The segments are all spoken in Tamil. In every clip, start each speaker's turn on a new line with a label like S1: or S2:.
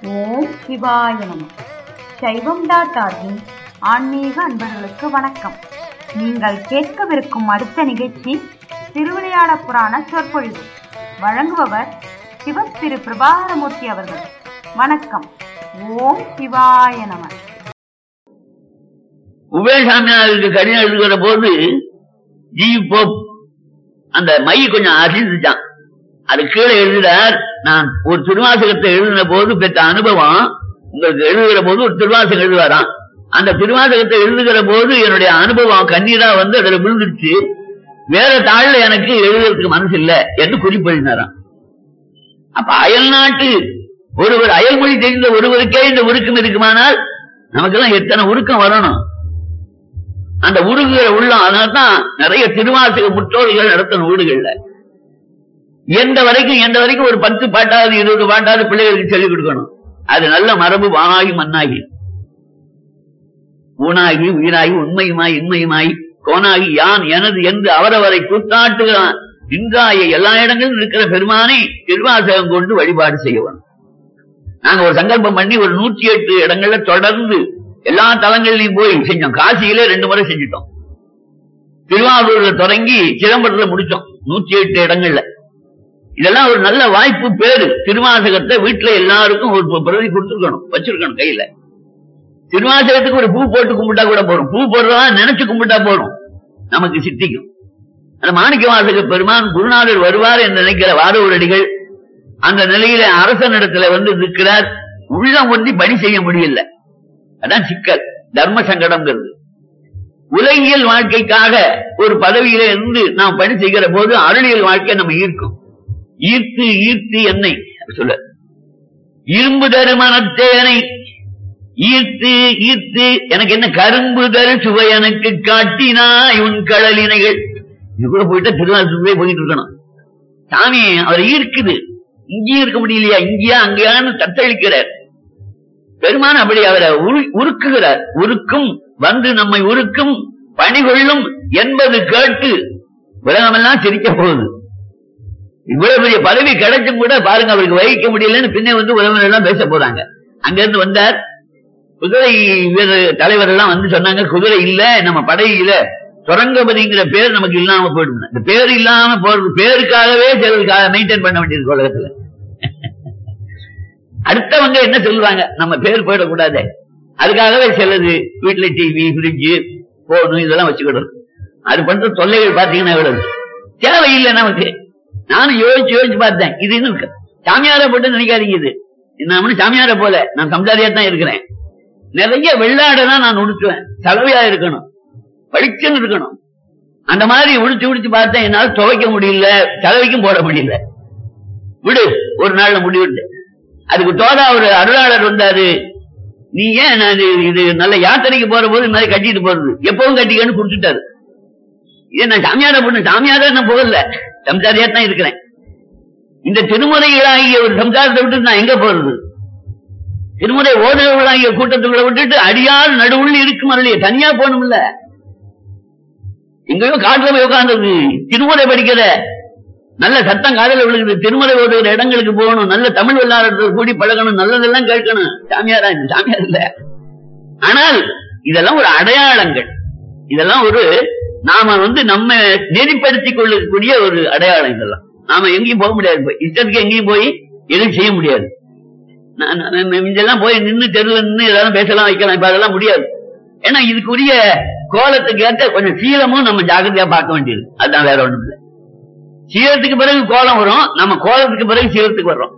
S1: ஓம் சிவாய நம சைவம் டாட் ஆர்கின் ஆன்மீக அன்பர்களுக்கு வணக்கம் நீங்கள் கேட்கவிருக்கும் அடுத்த நிகழ்ச்சி திருவிளையாட புராண சொற்பொழிவு வழங்குபவர் சிவ திரு பிரபாகரமூர்த்தி அவர்கள் வணக்கம் ஓம் சிவாய நம
S2: உபயசாமியாருக்கு கடிதம் எழுதுகிற போது ஜி போப் அந்த மை கொஞ்சம் அசிந்துச்சான் அது கீழே எழுதுறார் நான் ஒரு திருவாசகத்தை எழுதின போது பெற்ற அனுபவம் உங்களுக்கு எழுதுகிற போது ஒரு திருவாசகம் எழுதுவாராம் அந்த திருவாசகத்தை எழுதுகிற போது என்னுடைய அனுபவம் கண்ணீரா வந்து அதுல விழுந்துருச்சு வேற தாள்ல எனக்கு எழுதுறதுக்கு மனசு இல்ல என்று குறிப்பிடுனாராம் அப்ப அயல் நாட்டு ஒருவர் அயல்மொழி தெரிந்த ஒருவருக்கே இந்த உருக்கம் இருக்குமானால் நமக்கெல்லாம் எத்தனை உருக்கம் வரணும் அந்த உருகுகிற உள்ளம் அதனால்தான் நிறைய திருவாசக முற்றோர்கள் நடத்தின வீடுகள்ல எந்த வரைக்கும் எந்த வரைக்கும் ஒரு பத்து பாட்டாவது இருபது பாட்டாவது பிள்ளைகளுக்கு சொல்லிக் கொடுக்கணும் அது நல்ல மரபு வானாகி மண்ணாகி ஊனாகி உயிராகி உண்மையுமாய் இன்மையுமாய் கோனாகி யான் எனது என்று அவரவரை கூத்தாட்டுகிறான் இன்றாய எல்லா இடங்களிலும் இருக்கிற பெருமானை திருவாசகம் கொண்டு வழிபாடு செய்யவன் நாங்க ஒரு சங்கல்பம் பண்ணி ஒரு நூற்றி எட்டு இடங்கள்ல தொடர்ந்து எல்லா தலங்கள்லயும் போய் செஞ்சோம் காசியிலே ரெண்டு முறை செஞ்சுட்டோம் திருவாரூர்ல தொடங்கி சிதம்பரத்துல முடிச்சோம் நூற்றி எட்டு இடங்கள்ல இதெல்லாம் ஒரு நல்ல வாய்ப்பு பேரு திருவாசகத்தை வீட்டுல எல்லாருக்கும் ஒரு பிரதி கொடுத்துருக்கணும் வச்சிருக்கணும் கையில திருவாசகத்துக்கு ஒரு பூ போட்டு கும்பிட்டா கூட போறோம் பூ போடுறதா நினைச்சு கும்பிட்டா போறோம் நமக்கு சித்திக்கும் அந்த மாணிக்க வாசக பெருமான் குருநாதர் வருவார் என்று நினைக்கிற வாரூரடிகள் அந்த நிலையில அரசனிடத்துல வந்து நிற்கிறார் உள்ளம் ஒன்றி பணி செய்ய முடியல அதான் சிக்கல் தர்ம சங்கடம்ங்கிறது உலகியல் வாழ்க்கைக்காக ஒரு பதவியில இருந்து நாம் பணி செய்கிற போது அருளியல் வாழ்க்கை நம்ம ஈர்க்கும் ஈர்த்து ஈர்த்து என்னை சொல்ல இரும்பு தருமனத்தேனை ஈர்த்து ஈர்த்து எனக்கு என்ன கரும்பு தரு சுவை எனக்கு காட்டினாய் உன் கடலினைகள் இது கூட போயிட்டா திருவாசூரே போயிட்டு இருக்கணும் சாமி அவர் ஈர்க்குது இங்கேயும் இருக்க முடியலையா இங்கேயா அங்கேயான்னு தத்தளிக்கிறார் பெருமான் அப்படி அவரை உருக்குகிறார் உருக்கும் வந்து நம்மை உருக்கும் பணிகொள்ளும் என்பது கேட்டு உலகமெல்லாம் சிரிக்க போகுது இவ்வளவு பெரிய பதவி கிடைச்சும் கூட பாருங்க அவருக்கு வகிக்க முடியலன்னு பின்னே வந்து உறவினர் எல்லாம் பேச போறாங்க அங்க இருந்து வந்தார் குதிரை வீரர் தலைவர் எல்லாம் வந்து சொன்னாங்க குதிரை இல்ல நம்ம படையில சுரங்கபதிங்கிற பேர் நமக்கு இல்லாம போயிடும் இந்த பேர் இல்லாம போறது பேருக்காகவே சிலருக்காக மெயின்டைன் பண்ண வேண்டியது உலகத்துல அடுத்தவங்க என்ன சொல்லுவாங்க நம்ம பேர் போயிடக்கூடாது அதுக்காகவே சிலது வீட்டுல டிவி பிரிட்ஜு போன் இதெல்லாம் வச்சுக்கிடும் அது பண்ற தொல்லைகள் பாத்தீங்கன்னா எவ்வளவு தேவையில்லை நமக்கு நானும் யோசிச்சு யோசிச்சு பார்த்தேன் இது இன்னும் சாமியார போட்டு நினைக்காதீங்க இது நான் சாமியார போல நான் சம்சாரியா தான் இருக்கிறேன் நிறைய வெள்ளாடதான் நான் உடுத்துவேன் சலவையா இருக்கணும் பளிச்சுன்னு இருக்கணும் அந்த மாதிரி உடிச்சு உடிச்சு பார்த்தேன் என்னால துவைக்க முடியல சலவைக்கும் போட முடியல விடு ஒரு நாள்ல முடிவிட்டு அதுக்கு தோதா ஒரு அருளாளர் வந்தாரு நீ ஏன் நான் இது நல்ல யாத்திரைக்கு போற போது இந்த மாதிரி கட்டிட்டு போறது எப்பவும் கட்டிக்கன்னு குடுத்துட்டாரு ஏன் நான் சாமியார பொண்ணு சாமியார நான் போகல சம்சாரியா தான் இருக்கிறேன் இந்த திருமுறைகளாகிய ஒரு சம்சாரத்தை விட்டு நான் எங்க போறது திருமுறை ஓதுகிறவர்களாகிய கூட்டத்துக்குள்ள விட்டுட்டு அடியால் நடுவுள்ள இருக்கும் அருளிய தனியா போகணும்ல எங்கேயோ காட்டுல போய் உட்கார்ந்தது திருமுறை படிக்கிற நல்ல சத்தம் காதல விழுகுது திருமுறை ஓடுகிற இடங்களுக்கு போகணும் நல்ல தமிழ் விளையாடுறது கூடி பழகணும் நல்லதெல்லாம் கேட்கணும் சாமியாரா சாமியார் இல்ல ஆனால் இதெல்லாம் ஒரு அடையாளங்கள் இதெல்லாம் ஒரு நாம வந்து நம்ம நெறிப்படுத்திக் கொள்ளக்கூடிய ஒரு அடையாளம் இதெல்லாம் நாம எங்கேயும் போக முடியாது இஷ்டத்துக்கு எங்கேயும் போய் எதுவும் செய்ய முடியாது இதெல்லாம் போய் நின்று தெருவில் நின்று ஏதாவது பேசலாம் வைக்கலாம் இப்ப அதெல்லாம் முடியாது ஏன்னா இதுக்குரிய கோலத்துக்கு ஏற்ற கொஞ்சம் சீலமும் நம்ம ஜாகிரதையா பார்க்க வேண்டியது அதுதான் வேற ஒண்ணும் இல்லை சீரத்துக்கு பிறகு கோலம் வரும் நம்ம கோலத்துக்கு பிறகு சீரத்துக்கு வர்றோம்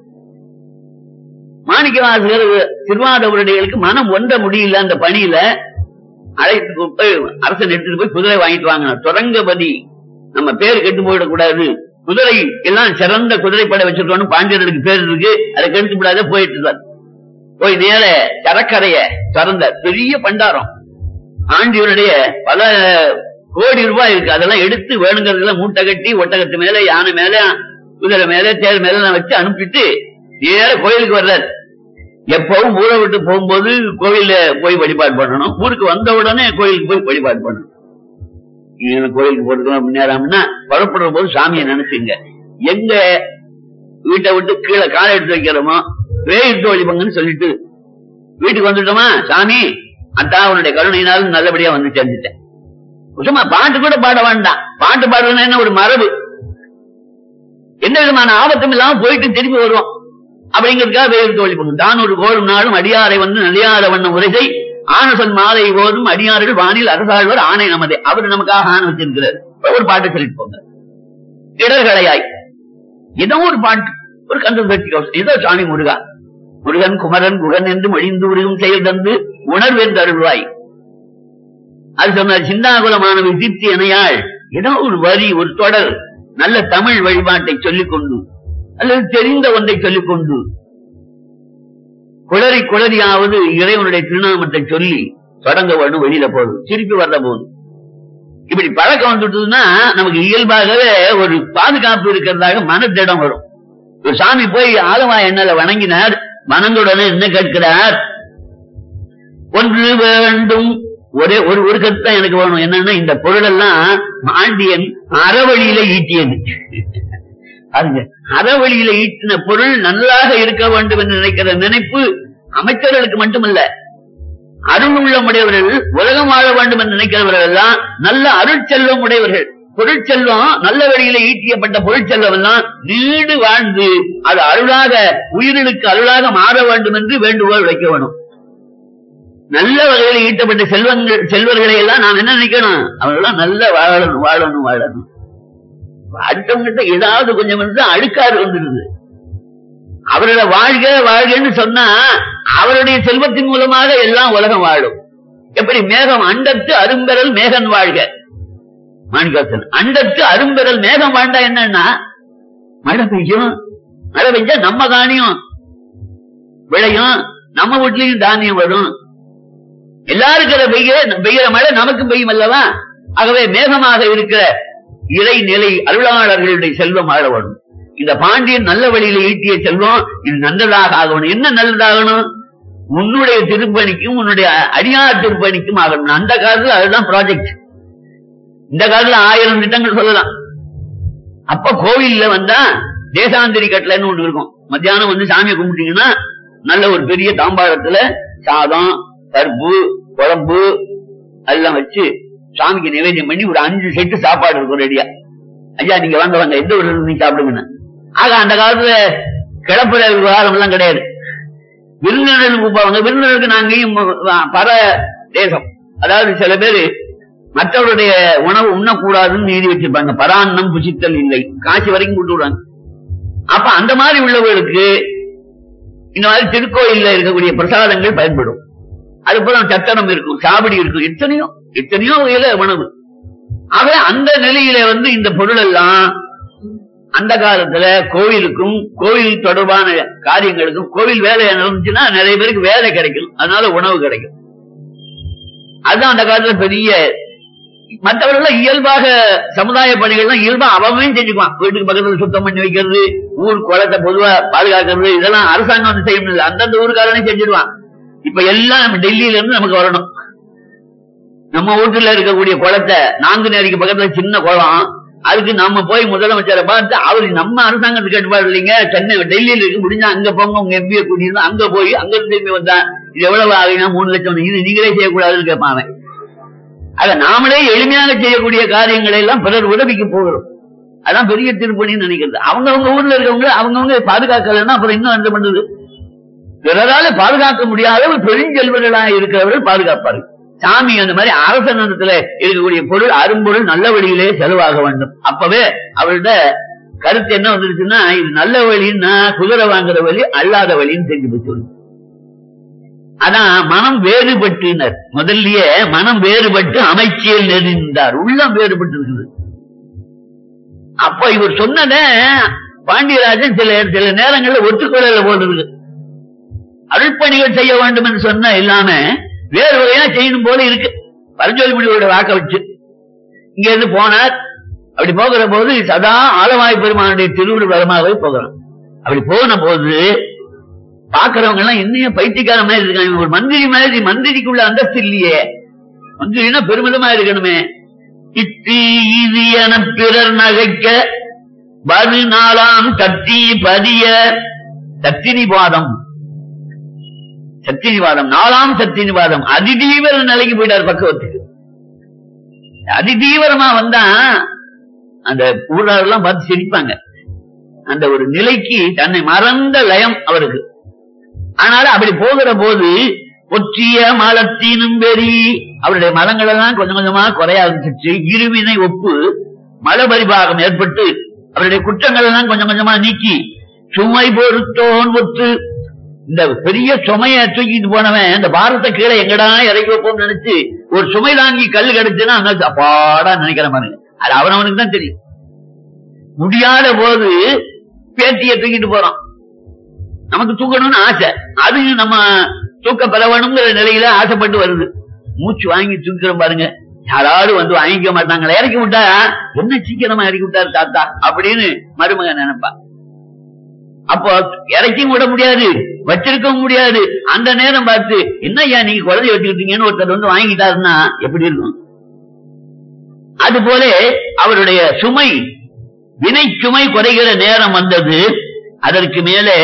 S2: மாணிக்க வாசகர் திருவாதவருடைகளுக்கு மனம் ஒன்ற முடியல அந்த பணியில அழைத்து போய் அரசன் எடுத்துட்டு போய் குதிரை வாங்கிட்டு வாங்க துரங்கபதி நம்ம பேர் கெட்டு போயிடக்கூடாது குதிரை எல்லாம் சிறந்த குதிரைப்படை வச்சிருக்கோம் பாண்டியர்களுக்கு பேர் இருக்கு அதை கெடுத்து விடாத போயிட்டு இருந்தார் போய் நேர கடற்கரைய திறந்த பெரிய பண்டாரம் ஆண்டியருடைய பல கோடி ரூபாய் இருக்கு அதெல்லாம் எடுத்து வேணுங்கிறதுல மூட்டை கட்டி ஒட்டகத்து மேல யானை மேல குதிரை மேல தேர் மேல வச்சு அனுப்பிட்டு நேர கோயிலுக்கு வர்றாரு எப்பவும் ஊரை விட்டு போகும்போது கோயில போய் வழிபாடு பண்ணணும் ஊருக்கு வந்த உடனே கோயிலுக்கு போய் வழிபாடு பண்ணணும் கோயிலுக்கு போறதுக்கு முன்னேறாமன்னா புறப்படுற போது சாமியை நினைச்சுங்க எங்க வீட்டை விட்டு கீழே காலை எடுத்து வைக்கிறோமோ வேயிட்டு வழிபங்கன்னு சொல்லிட்டு வீட்டுக்கு வந்துட்டோமா சாமி அத்தா உன்னுடைய கருணையினாலும் நல்லபடியா வந்து சேர்ந்துட்டேன் சும்மா பாட்டு கூட பாட வேண்டாம் பாட்டு பாடுறதுன்னா என்ன ஒரு மரபு எந்த விதமான ஆபத்தும் இல்லாம போயிட்டு திரும்பி வருவோம் அப்படிங்கிறதுக்காக வேறு தோழி பங்கு தான் ஒரு கோடும் நாளும் அடியாரை வந்து நலியாத வண்ணம் உரைசை ஆனசன் மாலை போதும் அடியார்கள் வானில் அரசாழ்வர் ஆணை நமதே அவர் நமக்காக ஆணை வச்சிருக்கிறார் ஒரு பாட்டு சொல்லிட்டு போங்க இடர்களையாய் ஏதோ ஒரு பாட்டு ஒரு கந்தம் கட்டி ஏதோ சாமி முருகா முருகன் குமரன் குகன் என்று மொழிந்து உருகும் செயல் தந்து உணர்வென்று அருள்வாய் அது சொன்னார் சின்னாகுலமானவை தீர்த்தி இணையாள் ஏதோ ஒரு வரி ஒரு தொடர் நல்ல தமிழ் வழிபாட்டை சொல்லிக் கொண்டு அல்லது தெரிந்த ஒன்றை சொல்லிக் கொண்டு குளறி குளறியாவது இறைவனுடைய திருநாமத்தை சொல்லி தொடங்க வேணும் வெளியில போதும் திருப்பி வர்ற போது இப்படி பழக்கம் வந்துட்டதுன்னா நமக்கு இயல்பாகவே ஒரு பாதுகாப்பு இருக்கிறதாக மனத்திடம் வரும் ஒரு சாமி போய் ஆலவா எண்ணல வணங்கினார் வணங்குடனே என்ன கேட்கிறார் ஒன்று வேண்டும் ஒரே ஒரு ஒரு கருத்து தான் எனக்கு வேணும் என்னன்னா இந்த பொருள் எல்லாம் மாண்டியன் அறவழியில ஈட்டியது பாருங்க அறவழியில ஈட்டின பொருள் நல்லாக இருக்க வேண்டும் என்று நினைக்கிற நினைப்பு அமைச்சர்களுக்கு மட்டுமல்ல அருள் உள்ளமுடையவர்கள் உலகம் வாழ வேண்டும் என்று நினைக்கிறவர்கள் எல்லாம் நல்ல அருட்செல்வம் உடையவர்கள் பொருட்செல்வம் நல்ல வழியில ஈட்டியப்பட்ட பொருட்செல்வம் எல்லாம் நீடு வாழ்ந்து அது அருளாக உயிர்களுக்கு அருளாக மாற வேண்டும் என்று வேண்டுகோள் வைக்க வேணும் நல்ல வகையில ஈட்டப்பட்ட செல்வங்கள் செல்வர்களை எல்லாம் நாம் என்ன நினைக்கணும் அவர்களெல்லாம் நல்ல வாழணும் வாழணும் வாழணும் அடுத்தவங்கிட்ட ஏதாவது கொஞ்சம் வந்து அழுக்காறு வந்துருது அவரோட வாழ்க வாழ்கன்னு சொன்னா அவருடைய செல்வத்தின் மூலமாக எல்லாம் உலகம் வாழும் எப்படி மேகம் அண்டத்து அரும்பெறல் மேகன் வாழ்க மாணிக்காசன் அண்டத்து அரும்பெறல் மேகம் வாழ்ந்தா என்னன்னா மழை பெய்யும் மழை பெஞ்சா நம்ம தானியம் விளையும் நம்ம வீட்லயும் தானியம் வரும் எல்லாருக்கிற பெய்ய பெய்கிற மழை நமக்கும் பெய்யும் அல்லவா ஆகவே மேகமாக இருக்கிற இறை நிலை அருளாளர்களுடைய செல்வம் ஆழ வரும் இந்த பாண்டியன் நல்ல வழியில ஈட்டிய செல்வம் இது நல்லதாக ஆகணும் என்ன நல்லதாகணும் உன்னுடைய திருப்பணிக்கும் உன்னுடைய அடியார் திருப்பணிக்கும் ஆகணும் அந்த காலத்துல அதுதான் ப்ராஜெக்ட் இந்த காலத்துல ஆயிரம் திட்டங்கள் சொல்லலாம் அப்ப கோவில்ல வந்தா தேசாந்திரி கட்டளைன்னு ஒண்ணு இருக்கும் மத்தியானம் வந்து சாமியை கும்பிட்டீங்கன்னா நல்ல ஒரு பெரிய தாம்பாளத்துல சாதம் பருப்பு குழம்பு எல்லாம் வச்சு சாமிக்கு நிவேதியம் பண்ணி ஒரு அஞ்சு செட்டு சாப்பாடு இருக்கும் ரெடியா ஐயா நீங்க வாங்க வாங்க எந்த ஒரு நீங்க சாப்பிடுங்கன்னு ஆக அந்த காலத்துல கிளப்புற விவகாரம் எல்லாம் கிடையாது விருந்தினர்களுக்கு கூப்பிடுவாங்க விருந்தினருக்கு நாங்கேயும் பல தேசம் அதாவது சில பேரு மற்றவருடைய உணவு உண்ணக்கூடாதுன்னு நீதி வச்சிருப்பாங்க பராண்ணம் புசித்தல் இல்லை காசி வரைக்கும் கூட்டு விடுவாங்க அப்ப அந்த மாதிரி உள்ளவர்களுக்கு இந்த மாதிரி திருக்கோயில்ல இருக்கக்கூடிய பிரசாதங்கள் பயன்படும் அது போல சத்தனம் இருக்கும் சாவடி இருக்கும் எத்தனையோ எத்தனையோ வகையில உணவு ஆக அந்த நிலையில வந்து இந்த பொருள் எல்லாம் அந்த காலத்துல கோவிலுக்கும் கோவில் தொடர்பான காரியங்களுக்கும் கோவில் வேலை நடந்துச்சுன்னா நிறைய பேருக்கு வேலை கிடைக்கும் அதனால உணவு கிடைக்கும் அதுதான் அந்த காலத்துல பெரிய மற்றவர்கள் இயல்பாக சமுதாய பணிகள்லாம் இயல்பா அவன் செஞ்சுக்குவான் வீட்டுக்கு பக்கத்துல சுத்தம் பண்ணி வைக்கிறது ஊர் குளத்தை பொதுவா பாதுகாக்கிறது இதெல்லாம் அரசாங்கம் வந்து செய்ய முடியல அந்தந்த ஊருக்காரனே செஞ்சிருவான் இப்ப எல்லாம் நம்ம டெல்லியில இருந்து நமக்கு வரணும் நம்ம வீட்டுல இருக்கக்கூடிய குளத்தை நாங்குநேரிக்கு பக்கத்துல சின்ன குளம் அதுக்கு நம்ம போய் முதலமைச்சரை பார்த்து அவரு நம்ம அரசாங்கத்துக்கு கேட்டுப்பாரு இல்லைங்க சென்னை டெல்லியில இருக்கு முடிஞ்சா அங்க போங்க உங்க எம்பியை கூட்டிட்டு அங்க போய் அங்க இருந்து திரும்பி வந்தா இது எவ்வளவு ஆகுனா மூணு லட்சம் இது நீங்களே செய்யக்கூடாதுன்னு கேட்பான் அவன் அத நாமளே எளிமையாக செய்யக்கூடிய காரியங்களை எல்லாம் பிறர் உதவிக்கு போகிறோம் அதான் பெரிய திருப்பணின்னு நினைக்கிறது அவங்கவங்க ஊர்ல இருக்கவங்க அவங்கவுங்க பாதுகாக்கலன்னா அப்புறம் இன்னும் என்ன பண்றது பிறரால பாதுகாக்க முடியாத ஒரு பெருஞ்செல்வர்களாக இருக்கிறவர்கள் பாதுகாப்பார்கள் சாமி அந்த மாதிரி அரசனத்துல இருக்கக்கூடிய பொருள் அரும்பொருள் நல்ல வழியிலே செலவாக வேண்டும் அப்பவே அவரோட கருத்து என்ன வந்துருச்சுன்னா இது நல்ல வழின்னா குதிரை வாங்குற வழி அல்லாத வழின்னு தெரிஞ்சு போச்சு அதான் மனம் வேறுபட்டினர் முதல்லயே மனம் வேறுபட்டு அமைச்சியல் நெறிந்தார் உள்ளம் வேறுபட்டு இருக்குது அப்ப இவர் சொன்னத பாண்டியராஜன் சில சில நேரங்கள்ல ஒத்துக்கொள்ளல போல இருக்கு அருள்பணிகள் செய்ய வேண்டும் என்று சொன்ன இல்லாம வேறு வகையா செய்யணும் போல இருக்கு பரஞ்சோதி முடிவோட வாக்க வச்சு இங்க இருந்து போனார் அப்படி போகிற போது சதா ஆலவாய் பெருமானுடைய திருவிழு வரமாகவே போகிறான் அப்படி போன போது பாக்குறவங்க எல்லாம் என்னையும் பைத்தியக்கார மாதிரி இருக்காங்க ஒரு மந்திரி மாதிரி மந்திரிக்குள்ள அந்தஸ்து இல்லையே மந்திரினா பெருமிதமா இருக்கணுமே இத்தி இது என பிறர் நகைக்க வரு நாளாம் தத்தி பதிய தத்தினி பாதம் சத்தியவாதம் நாலாம் சத்தியவாதம் அதிதீவிர நிலைக்கு போயிட்டார் பக்குவத்துக்கு அதிதீவிரமா வந்தா அந்த ஊராரெல்லாம் பார்த்து சிரிப்பாங்க அந்த ஒரு நிலைக்கு தன்னை மறந்த லயம் அவருக்கு ஆனாலும் அப்படி போகிற போது பொற்றிய மலத்தினும் பெரி அவருடைய மதங்கள் எல்லாம் கொஞ்சம் கொஞ்சமா குறைய ஆரம்பிச்சிச்சு இருவினை ஒப்பு மலபரிபாகம் ஏற்பட்டு அவருடைய குற்றங்கள் எல்லாம் கொஞ்சம் கொஞ்சமா நீக்கி சுமை பொறுத்தோன் ஒத்து இந்த பெரிய சுமைய தூக்கிட்டு போனவன் இந்த பாரத்தை கீழே எங்கடா இறக்கி வைப்போம்னு நினைச்சு ஒரு சுமை தாங்கி கல் கிடைச்சுன்னா அங்க அப்பாடா நினைக்கிற பாருங்க அது அவனவனுக்கு தான் தெரியும் முடியாத போது பேட்டியை தூக்கிட்டு போறோம் நமக்கு தூக்கணும்னு ஆசை அது நம்ம தூக்க பெறவணுங்கிற நிலையில ஆசைப்பட்டு வருது மூச்சு வாங்கி தூக்கிறோம் பாருங்க யாராவது வந்து வாங்கிக்க மாட்டாங்களே இறக்கி விட்டா என்ன சீக்கிரமா இறக்கி விட்டாரு தாத்தா அப்படின்னு மருமகன் நினைப்பா அப்போ இறக்கியும் விட முடியாது வச்சிருக்கவும் முடியாது அந்த நேரம் பார்த்து என்ன ஐயா நீங்க குழந்தை வச்சுக்கிட்டீங்கன்னு ஒருத்தர் வந்து வாங்கிட்டாருன்னா எப்படி இருக்கும் அது போல அவருடைய சுமை வினை சுமை குறைகிற நேரம் வந்தது அதற்கு மேலே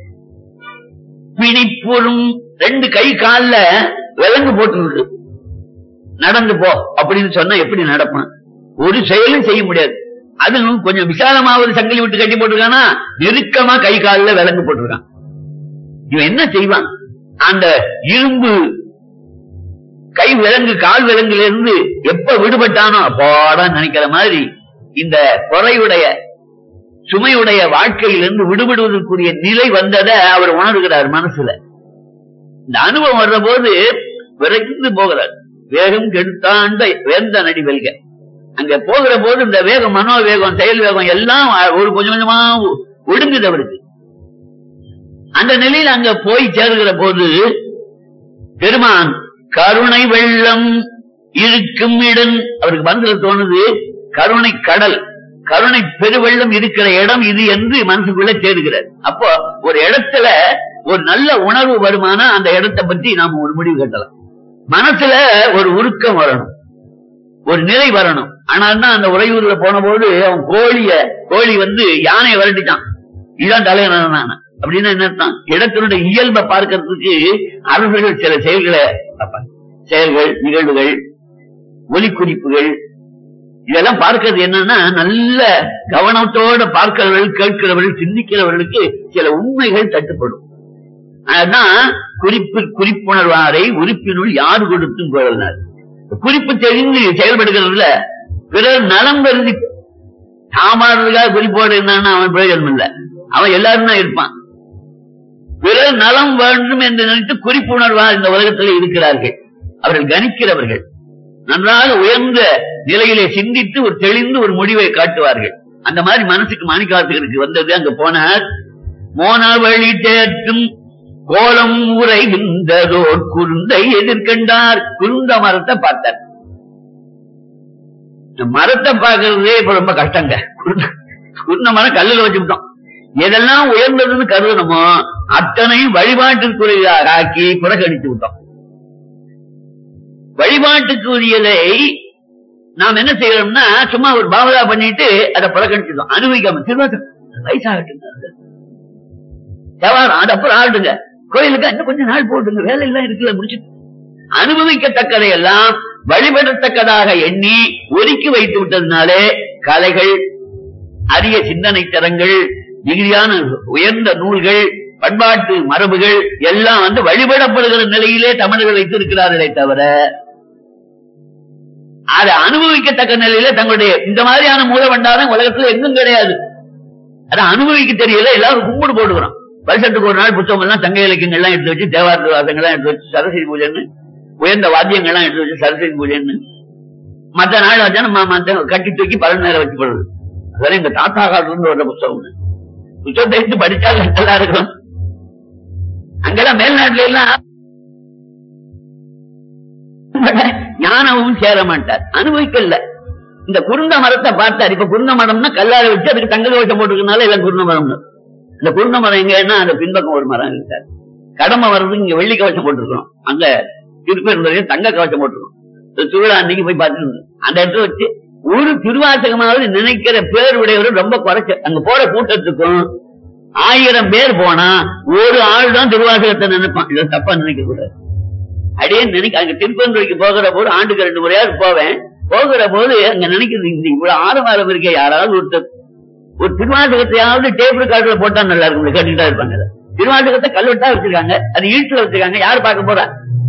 S2: பிணிப்புறும் ரெண்டு கை கால்ல விலங்கு போட்டு நடந்து போ அப்படின்னு சொன்னா எப்படி நடப்பான் ஒரு செயலும் செய்ய முடியாது அதுவும் கொஞ்சம் விசாலமா ஒரு சங்கிலி விட்டு கட்டி போட்டிருக்கானா நெருக்கமா கை காலில் விலங்கு போட்டிருக்கான் இவன் என்ன செய்வான் அந்த இரும்பு கை விலங்கு கால் விலங்குல இருந்து எப்ப விடுபட்டானோ அப்பாடா நினைக்கிற மாதிரி இந்த குறையுடைய சுமையுடைய வாழ்க்கையிலிருந்து விடுபடுவதற்குரிய நிலை வந்ததை அவர் உணர்கிறார் மனசுல இந்த அனுபவம் வர்ற போது விரைந்து போகிறார் வேகம் கெடுத்தாண்ட வேந்த நடி வெல்க அங்க போகிற போது இந்த வேகம் மனோ வேகம் செயல் வேகம் எல்லாம் ஒரு கொஞ்சம் கொஞ்சமா ஒடுங்குது அவருக்கு அந்த நிலையில் அங்க போய் சேருகிற போது பெருமான் கருணை வெள்ளம் இருக்கும் இடம் அவருக்கு மனசுல தோணுது கருணை கடல் கருணை பெருவெள்ளம் இருக்கிற இடம் இது என்று மனசுக்குள்ள தேடுகிறார் அப்போ ஒரு இடத்துல ஒரு நல்ல உணர்வு வருமானா அந்த இடத்தை பற்றி நாம ஒரு முடிவு கட்டலாம் மனசுல ஒரு உருக்கம் வரணும் ஒரு நிலை வரணும் ஆனா அந்த உறையூர்ல போன போது அவன் கோழிய கோழி வந்து யானையை விரட்டிட்டான் இதான் தலைவனான அப்படின்னா என்ன இடத்தினுடைய இயல்பை பார்க்கறதுக்கு அரசர்கள் சில செயல்களை பார்ப்பாங்க செயல்கள் நிகழ்வுகள் ஒலிக்குறிப்புகள் இதெல்லாம் பார்க்கிறது என்னன்னா நல்ல கவனத்தோட பார்க்கிறவர்கள் கேட்கிறவர்கள் சிந்திக்கிறவர்களுக்கு சில உண்மைகள் தட்டுப்படும் அதான் குறிப்பு குறிப்புணர்வாரை உறுப்பினுள் யார் கொடுத்தும் குழல்னார் குறிப்பு தெரிந்து செயல்படுகிறதுல பிறர் நலம் கருதி சாமானதுக்காக குறிப்போடு என்னன்னா அவன் பிரயோஜனம் இல்லை அவன் எல்லாரும் தான் இருப்பான் பிறர் நலம் வேண்டும் என்று நினைத்து குறிப்புணர்வா இந்த உலகத்தில் இருக்கிறார்கள் அவர்கள் கணிக்கிறவர்கள் நன்றாக உயர்ந்த நிலையிலே சிந்தித்து ஒரு தெளிந்து ஒரு முடிவை காட்டுவார்கள் அந்த மாதிரி மனசுக்கு மாணிக்காத்துக்கு வந்தது அங்க போனார் மோன வழி தேற்றும் கோலம் உரைகின்றதோர் குருந்தை எதிர்கண்டார் குருந்த மரத்தை பார்த்தார் இந்த மரத்தை பார்க்கறதே இப்ப ரொம்ப கஷ்டங்க குருந்த மரம் கல்லுல வச்சுக்கிட்டோம் எதெல்லாம் உயர்ந்ததுன்னு கருதணுமோ அத்தனையும் வழிபாட்டுக்குரியதாக ஆக்கி புறக்கணித்து விட்டோம் வழிபாட்டுக்குரியதை நாம் என்ன செய்யறோம்னா சும்மா ஒரு பாவதா பண்ணிட்டு அதை புறக்கணிச்சிட்டோம் அனுபவிக்காம திருவாசம் வயசாகட்டுங்க தேவாரம் அது அப்புறம் ஆடுங்க கோயிலுக்கு இன்னும் கொஞ்சம் நாள் போட்டுங்க வேலை எல்லாம் இருக்குல்ல முடிச்சுட்டு அனுபவிக்கத்தக்கதை எல்லாம் வழிபடத்தக்கதாக எண்ணி ஒதுக்கி வைத்து விட்டதுனாலே கலைகள் அரிய சிந்தனை தரங்கள் மிகுதியான உயர்ந்த நூல்கள் பண்பாட்டு மரபுகள் எல்லாம் வந்து வழிபடப்படுகிற நிலையிலே தமிழர்கள் வைத்திருக்கிறார்களே தவிர அதை அனுபவிக்கத்தக்க நிலையில தங்களுடைய இந்த மாதிரியான மூல பண்டாரம் உலகத்துல எங்கும் கிடையாது அதை அனுபவிக்க தெரியல எல்லாரும் கும்பிடு போட்டுக்கிறோம் வருஷத்துக்கு ஒரு நாள் புத்தகம் எல்லாம் தங்க இலக்கியங்கள்லாம் எடுத்து வச்சு தேவார வாசங்கள்லாம் எடுத்து வச்சு சரஸ்வதி பூஜைன்னு உயர்ந்த வாத்தியங்கள்லாம் எடுத்து வச்சு சரஸ்வதி பூஜைன்னு மத்த நாள் வச்சா நம்ம மத்த கட்டி தூக்கி பல நேரம் வச்சு போடுறது அதெல்லாம் எங்க தாத்தா காலத்துல இருந்து வர்ற புத்தகம் புத்தகத்தை எடுத்து படிச்சா நல்லா இருக்கும் அங்கெல்லாம் மேல்நாட்டுல எல்லாம் ஞானமும் சேர மாட்டார் அனுபவிக்கல இந்த குருந்த மரத்தை பார்த்தார் இப்ப குருந்த மரம்னா கல்லால வச்சு அதுக்கு தங்க கோஷம் போட்டுருக்கனால எல்லாம் குருந்த மரம் இந்த குருந்த மரம் எங்கன்னா அந்த பின்பக்கம் ஒரு மரம் இருக்காரு கடமை வர்றது இங்க வெள்ளி கவச்சம் போட்டிருக்கோம் அங்க திருப்பெருந்தரையும் தங்க கவச்சம் போட்டிருக்கோம் திருவிழா அன்னைக்கு போய் பார்த்துட்டு அந்த இடத்துல வச்சு ஒரு திருவாசகமாவது நினைக்கிற பேர் உடையவர் ரொம்ப குறைச்ச அங்க போற கூட்டத்துக்கும் ஆயிரம் பேர் போனா ஒரு ஆள் தான் திருவாசகத்தை நினைப்பான் இதை தப்பா நினைக்க கூடாது அடியே நினைக்க அங்க திருப்பந்துரைக்கு போகிற போது ஆண்டுக்கு ரெண்டு முறையாவது போவேன் போகிற போது அங்க நினைக்கிறது இந்த இவ்வளவு ஆரவாரம் இருக்கே யாராவது ஒருத்தர் ஒரு திருவாசகத்தையாவது டேப் ரெக்கார்டுல போட்டா நல்லா இருக்கும் கேட்டுட்டா இருப்பாங்க அதை. திருவாசகத்தை கல்வெட்டா வச்சிருக்காங்க அது ஈட்டுல வச்சிருக்காங்க யார் பார்க்க போறா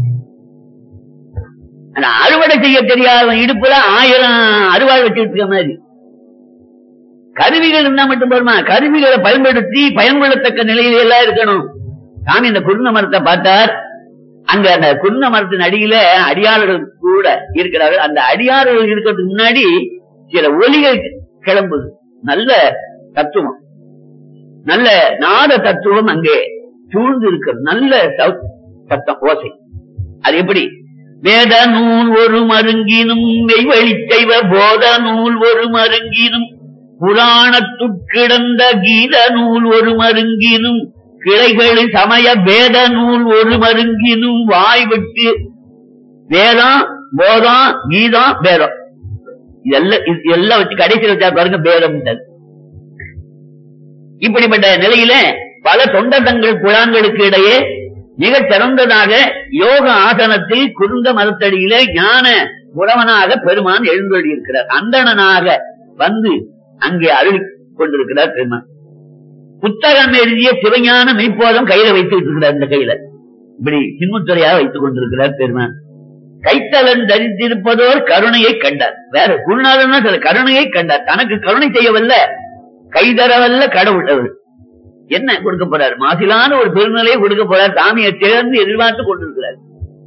S2: ஆனா அறுவடை செய்ய தெரியாத இடுப்புல ஆயிரம் அறுவாள் வச்சுட்டு இருக்க மாதிரி கருவிகள் இருந்தா மட்டும் போருமா கருவிகளை பயன்படுத்தி பயன்படுத்தக்க நிலையில எல்லாம் இருக்கணும் சாமி இந்த குருண மரத்தை பார்த்தார் அங்க அந்த குருண மரத்தின் அடியில அடியாளர்கள் கூட இருக்கிறார்கள் அந்த அடியாளர்கள் இருக்கிறதுக்கு முன்னாடி சில ஒலிகள் கிளம்புது நல்ல தத்துவம் நல்ல நாத தத்துவம் அங்கே சூழ்ந்து இருக்கிறது நல்ல சவுத் சத்தம் ஓசை அது எப்படி வேத நூல் ஒரு மருங்கினும் மெய்வழி செய்வ போத நூல் ஒரு மருங்கினும் புராணத்துட்கிடந்த கீத நூல் ஒரு மருங்கினும் கிளைகள் சமய வேத நூல் ஒரு மருங்கினும் வாய் விட்டு வேதம் போதம் கீதம் வேதம் இதெல்லாம் இது எல்லாம் வச்சு கடைசியில் வச்சா பாருங்க பேதம் இப்படிப்பட்ட நிலையில பல தொண்டதங்கள் குழாங்களுக்கு இடையே மிக சிறந்ததாக யோக ஆசனத்தில் குருந்த மரத்தடியிலே ஞான புறவனாக பெருமான் எழுந்தொழி இருக்கிறார் அந்தணனாக வந்து அங்கே அருள் கொண்டிருக்கிறார் பெருமான் புத்தகம் எழுதிய சிவஞான மெய்ப்போதம் கையில வைத்துட்டு இருக்கிறார் இந்த கையில இப்படி சின்முத்துறையாக வைத்துக் கொண்டிருக்கிறார் பெருமான் கைத்தலன் தரித்திருப்பதோர் கருணையை கண்டார் வேற குருநாதன் சில கருணையை கண்டார் தனக்கு கருணை செய்யவல்ல கைதரவல்ல கடவுள் அவர் என்ன கொடுக்க போறார் மாசிலான ஒரு பெருநிலையை கொடுக்க போறார் சாமியை சேர்ந்து எதிர்பார்த்து கொண்டிருக்கிறார்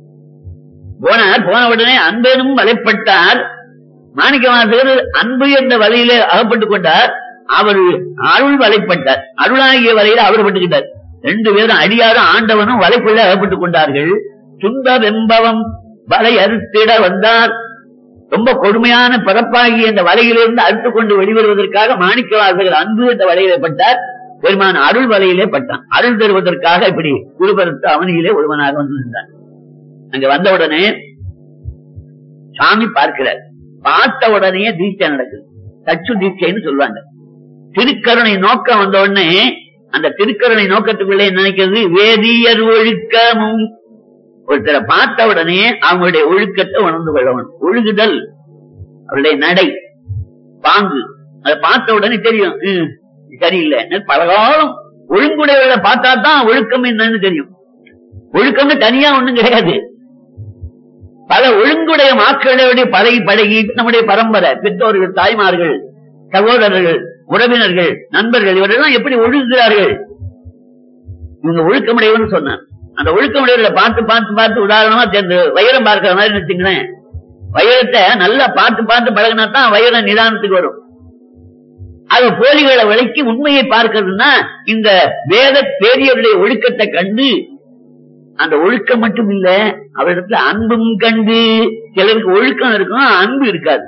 S2: போனார் போன உடனே அன்பெனும் வலைப்பட்டார் மாணிக்க வாசகர் அன்பு என்ற வலையில அகப்பட்டுக் கொண்டார் அவர் அருள் வலைப்பட்டார் அருளாகிய வலையில அவர் பட்டுக்கிட்டார் ரெண்டு பேரும் அடியாரும் ஆண்டவனும் வலைக்குள்ள அகப்பட்டுக் கொண்டார்கள் துன்ப வெம்பவம் வலை அறுத்திட வந்தார் ரொம்ப கொடுமையான பிறப்பாகிய இந்த வலையிலிருந்து அறுத்து கொண்டு வெளிவருவதற்காக மாணிக்க வாசகர் அன்பு என்ற வலையிலே பட்டார் பெருமான் அருள் வலையிலே பட்டான் அருள் தருவதற்காக இப்படி குருபரத்து அவனியிலே ஒருவனாக வந்து நின்றான் அங்க வந்த உடனே சாமி பார்க்கிறார் பார்த்த உடனே தீட்சை நடக்குது தச்சு தீட்சைன்னு சொல்லுவாங்க திருக்கருணை நோக்கம் வந்த உடனே அந்த திருக்கருணை நோக்கத்துக்குள்ளே என்ன நினைக்கிறது வேதியர் ஒழுக்கமும் ஒருத்தரை பார்த்த உடனே அவங்களுடைய ஒழுக்கத்தை உணர்ந்து கொள்ளணும் ஒழுகுதல் அவருடைய நடை பாங்கு அதை பார்த்த உடனே தெரியும் ஹம், சரியில்லை பல காலம் ஒழுங்குடையவர்களை பார்த்தா தான் ஒழுக்கம் என்னன்னு தெரியும் ஒழுக்கம்னு தனியா ஒண்ணும் கிடையாது பல ஒழுங்குடைய மாக்களுடைய பழகி பழகி நம்முடைய பரம்பரை பெற்றோர்கள் தாய்மார்கள் சகோதரர்கள் உறவினர்கள் நண்பர்கள் இவரெல்லாம் எப்படி ஒழுகுகிறார்கள் இவங்க ஒழுக்கமுடையவன்னு சொன்னான் அந்த ஒழுக்கமுடையவர்களை பார்த்து பார்த்து பார்த்து உதாரணமா சேர்ந்து வைரம் பார்க்கிற மாதிரி வச்சுங்களேன் வைரத்தை நல்லா பார்த்து பார்த்து பழகினா தான் வைரம் நிதானத்துக்கு வரும் அது போலிகளை விலைக்கு உண்மையை பார்க்கிறதுனா இந்த வேத பேரியருடைய ஒழுக்கத்தை கண்டு அந்த ஒழுக்கம் மட்டும் இல்ல அவரிடத்துல அன்பும் கண்டு சிலருக்கு ஒழுக்கம் இருக்கும் அன்பு இருக்காது